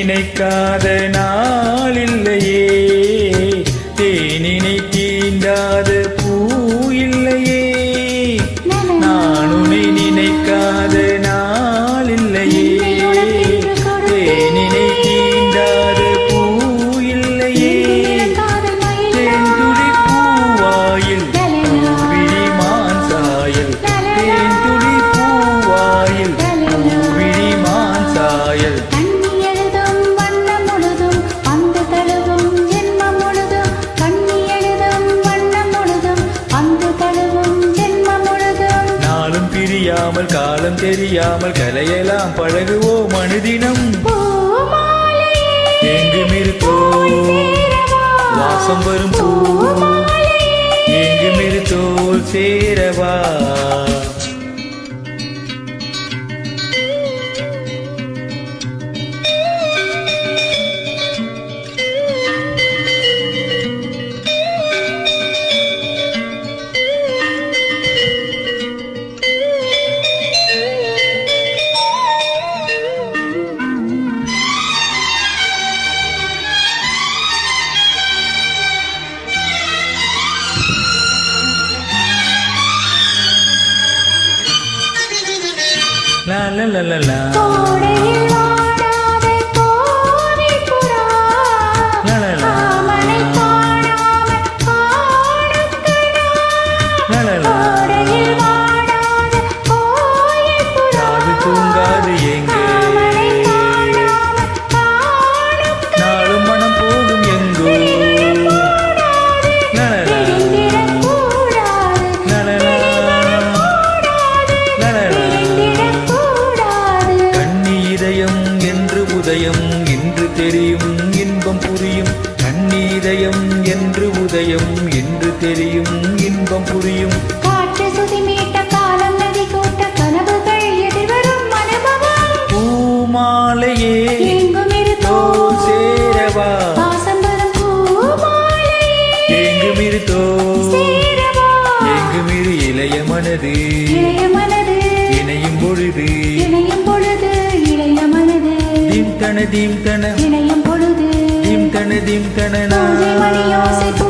நினைக்காத நாளில்லையே தேனினை தீண்டாத பூ இல்லையே நான் உன்னை நினைக்காத நாளில்லையே தேனினை தீண்டாத பூ இல்லையே தேன்துளி பூவாயில் பூவிழி மான் சாயல் தேன்துளி பூவாயில் பூவிழி மான் சாயல் கண்ணி எழுதும் வண்ணம் முழுதும் அந்த தழுவும் ஜென்மம் முழுதும் கண்ணி எழுதும் வண்ணம் முழுதும் அந்த தழுவும் ஜென்மம் முழுதும் நாளும் பிரியாமல் காலம் தெரியாமல் கலையெல்லாம் பழகுவோம் அனுதினம் பூமாலையே எங்கும் இருக்கோ வாசம் வரும் பூ எங்கும் இருத்தோல் சேரவா லா லா லா லா லா கோடையில் வாடாத கோவில் புறா லா லா லா காமனை காணாமல் காணக்கடா லா லா லா கோடையில் வாடாத கோயில் புறா காது தூங்காது எங்கே காமனை காணாமல் காணக்கடா நாளும் மனம் போகும் எங்கோ லா லா லா விழிந்திடக்கூடாது லா லா லா லா லா லா விழிந்திடக்கூடாது கண்ணி இதயம் என்று உதயம் இன்று தெரியும் இன்பம் புரியும் கண்ணி இதயம் என்று உதயம் என்று தெரியும் இன்பம் புரியும் காற்று சுதி மீட்ட காலம் நதி கூட்ட கனவுகள் எதிர்வரும் அனுபவம் பூமாலையே எங்கும் இருத்தோ தோல் சேரவா வாசம் வரும் பூமாலையே எங்கும் இருத்தோ சேரவா எங்கும் இரு இளைய மனது இளைய மனது இணையும் பொழுது இணையும் பொழுது இளைய மனது தீம் தன தீம் தன இணையும் பொழுது தீம் தன தீம் தன பூஜை மணி யோசிப்பு